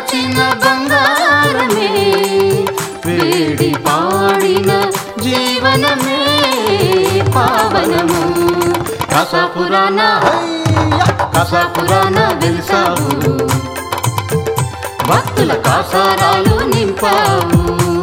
కొలచిన బంగారమే వేడి పాడిన జీవనమే పావనము కసపురాణ కసపురాణ వెలిసావు భక్తుల కాసారాలు నింపావు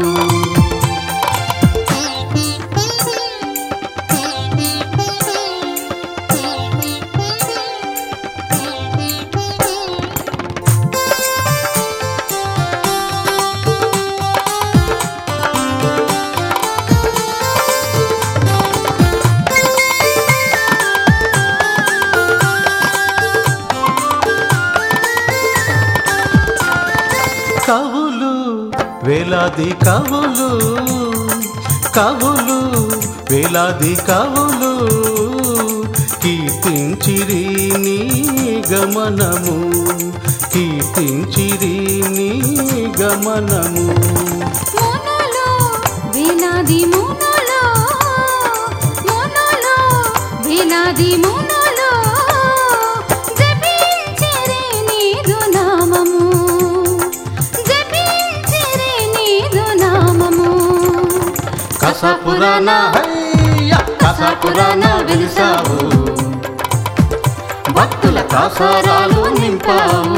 కవులు వేలాది కవులు కవులు వేలాది కవులు కీర్తించిరి నీ గమనము కీర్తించిరి నీ గమనము మునులు వేలాది మునులు మునులు వేలాది మునులు జపించిరి నీదు నామము జపించిరి నీదు నామము కసపురాణ కసపురాణ వెలిసావు భక్తుల కాసారాలు నింపావు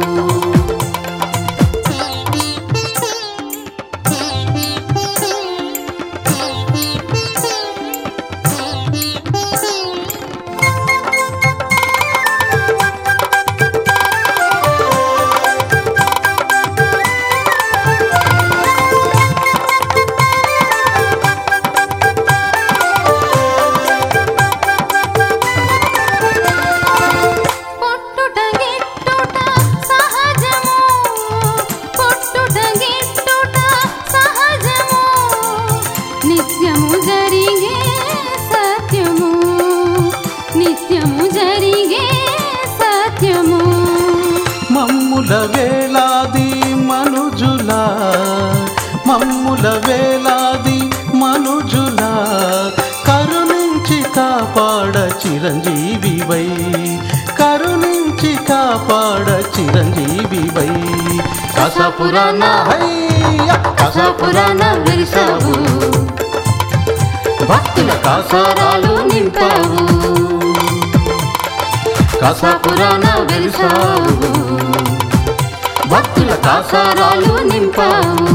పొట్టుట గిట్టుట సహజము పొట్టుట గిట్టుట సహజము నిత్యము జరిగే సత్యము నిత్యము జరిగే సత్యము మమ్ముల వేలాది మనుజుల మమ్ముల వేలాది మనుజుల కరుణించి కాపాడ చిరంజీవివై కరుణించి కాపాడ చిరంజీవివై కసపురాణ కసపురాణ వెలిసావు భక్తుల కాసారాలు నింపావు కసపురాణ వెలిసావు భక్తుల కాసారాలు నింపావు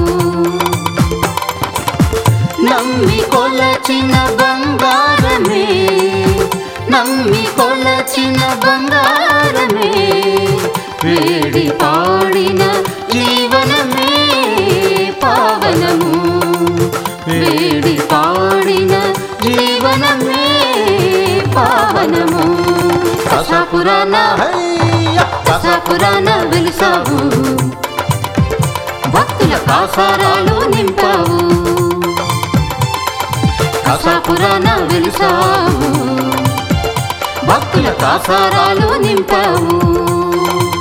నమ్మి కొలచిన బంగారమే నమ్మి కొలచిన బంగారమే వేడి పాడిన జీవనమే పావనము వేడి పాడిన జీవనమే పావనము కసపురాణ కసపురాణ వెలిసావు భక్తుల కాసారాలు నింపావు కసపురాణ వెలిసావు భక్తుల కాసారాలు నింపావు